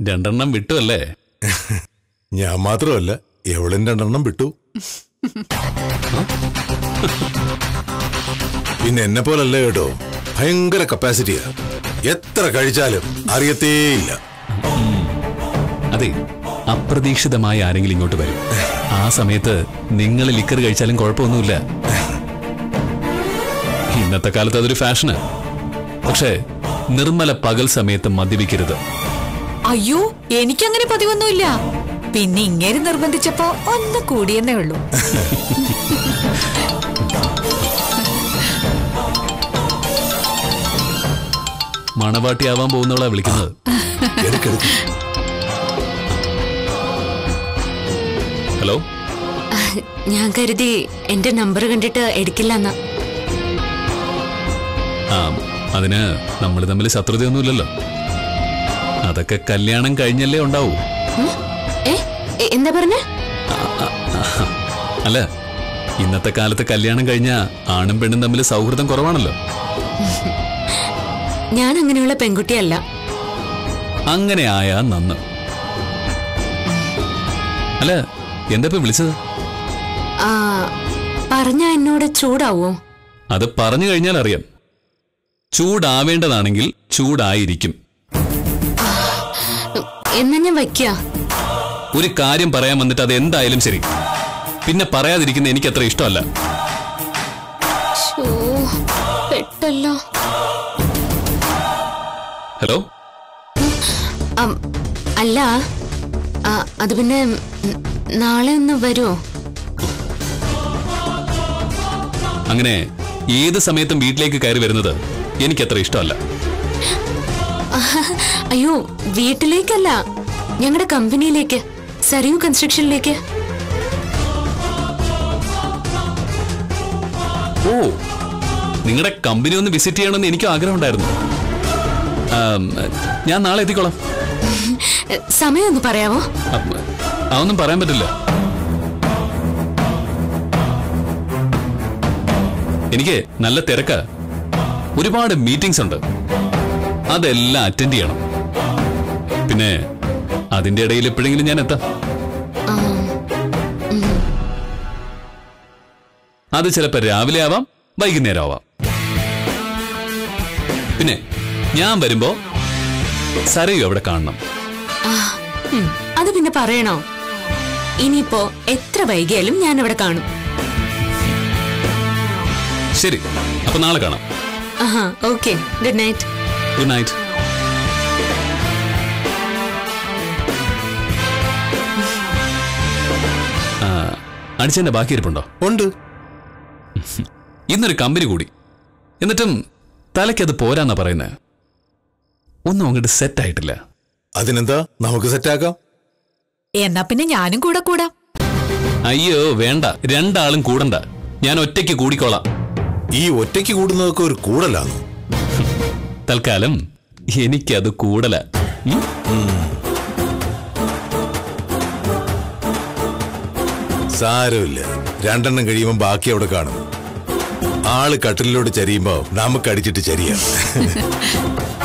രണ്ടെണ്ണം വിട്ടുമല്ലേ ഞാൻ മാത്രമല്ല എവളും രണ്ടെണ്ണം വിട്ടു പിന്നെ എന്നെ പോലല്ല കേട്ടോ ഭയങ്കര കപ്പാസിറ്റിയാ എത്ര കഴിച്ചാലും അറിയത്തേയില്ല അതെ അപ്രതീക്ഷിതമായി ആരെങ്കിലും ഇങ്ങോട്ട് വരും ആ സമയത്ത് നിങ്ങൾ ലിക്കർ കഴിച്ചാലും കുഴപ്പമൊന്നുമില്ല ഇന്നത്തെ കാലത്ത് അതൊരു ഫാഷന് പക്ഷേ നിർമ്മല പകൽ സമയത്ത് മദ്യപിക്കരുത് അയ്യോ എനിക്കങ്ങനെ പതിവൊന്നുമില്ല പിന്നെ ഇങ്ങനെ നിർബന്ധിച്ചപ്പോ ഒന്ന് കൂടിയെന്നേ ഉള്ളൂ മണവാട്ടിയാവാൻ പോകുന്നവളാ വിളിക്കുന്നത് എടുക്കെടുക്ക് ഹലോ ഞാൻ കരുതി എന്റെ നമ്പർ കണ്ടിട്ട് എടുക്കില്ലെന്ന് ആ അതിന് നമ്മൾ തമ്മിൽ ശത്രുതയൊന്നുമില്ലല്ലോ അതൊക്കെ കല്യാണം കഴിഞ്ഞല്ലേ ഉണ്ടാവൂ ഏ എ- എന്താ പറഞ്ഞ അല്ല ഇന്നത്തെ കാലത്ത് കല്യാണം കഴിഞ്ഞ ആണും പെണ്ണും തമ്മിൽ സൗഹൃദം കുറവാണല്ലോ ഞാൻ അങ്ങനെയുള്ള പെൺകുട്ടിയല്ല അങ്ങനെ ആയാ നന്ന് അല്ല എന്താ ഇപ്പൊ വിളിച്ചത് ആ പറഞ്ഞ എന്നോട് ചൂടാവോ അത് പറഞ്ഞു കഴിഞ്ഞാൽ അറിയാം ചൂടാവേണ്ടതാണെങ്കിൽ ചൂടായിരിക്കും എന്നാ ഞാൻ വയ്ക്കുക ഒരു കാര്യം പറയാൻ വന്നിട്ട് അത് എന്തായാലും ശരി പിന്നെ പറയാതിരിക്കുന്ന എനിക്ക് അത്ര ഇഷ്ടമല്ല ശോ, പെട്ടല്ലോ ഹലോ അം, അല്ല ആ, അത് പിന്നെ ഉം, നാളെ ഒന്ന് വരുമോ അങ്ങനെ ഏത് സമയത്തും വീട്ടിലേക്ക് കയറി വരുന്നത് എനിക്കത്ര ഇഷ്ടമല്ല അയ്യോ വീട്ടിലേക്കല്ല ഞങ്ങളുടെ കമ്പനിയിലേക്ക് സരിയു കൺസ്ട്രക്ഷനിലേക്ക് ഓ നിങ്ങളുടെ കമ്പനി ഒന്ന് വിസിറ്റ് ചെയ്യണമെന്ന് എനിക്കും ആഗ്രഹമുണ്ടായിരുന്നു ആം, ഞാൻ നാളെ എത്തിക്കോളാം എ, സമയം ഒന്ന് പറയാവോ അപ്പ- അതൊന്നും പറയാൻ പറ്റില്ല എനിക്ക് നല്ല തിരക്ക ഒരുപാട് മീറ്റിംഗ്സ് ഉണ്ട് അതെല്ലാം അറ്റൻഡ് ചെയ്യണം പിന്നെ അതിന്റെ ഇടയിൽ എപ്പോഴെങ്കിലും ഞാൻ എത്താം അത് ചിലപ്പോ രാവിലെ ആവാം വൈകുന്നേരം ആവാം പിന്നെ ഞാൻ വരുമ്പോ സരയു അവിടെ കാണണം ഉം, അത് പിന്നെ പറയണോ ഇനിയിപ്പോ എത്ര വൈകിയാലും ഞാൻ അവിടെ കാണും ശരി അപ്പൊ നാളെ കാണാം ആഹാ okay good night good night ആ, അടിച്ചതിന്റെ ബാക്കി ഇരിപ്പുണ്ടോ ഉണ്ട് ഇന്നൊരു കമ്പനി കൂടി എന്നിട്ടും തലയ്ക്കത് പോരാന്നാ പറയുന്നത് ഒന്നും അങ്ങോട്ട് സെറ്റ് ആയിട്ടില്ല അതിനെന്താ നമുക്ക് സെറ്റാക്കാം എന്നാ പിന്നെ ഞാനും കൂടെ കൂടാം അയ്യോ വേണ്ട രണ്ടാളും കൂടണ്ട ഞാൻ ഒറ്റയ്ക്ക് കൂടിക്കോളാം ഈ ഒറ്റയ്ക്ക് കൂടുന്നതൊക്കെ ഒരു കൂടലാണോ തൽക്കാലം എനിക്കത് കൂടല ഉം? സാരമില്ല രണ്ടെണ്ണം കഴിയുമ്പോൾ ബാക്കി അവിടെ കാണും ആള് കട്ടിലോട്ട് ചരിയുമ്പോ നമുക്ക് അടിച്ചിട്ട് ചരിയാം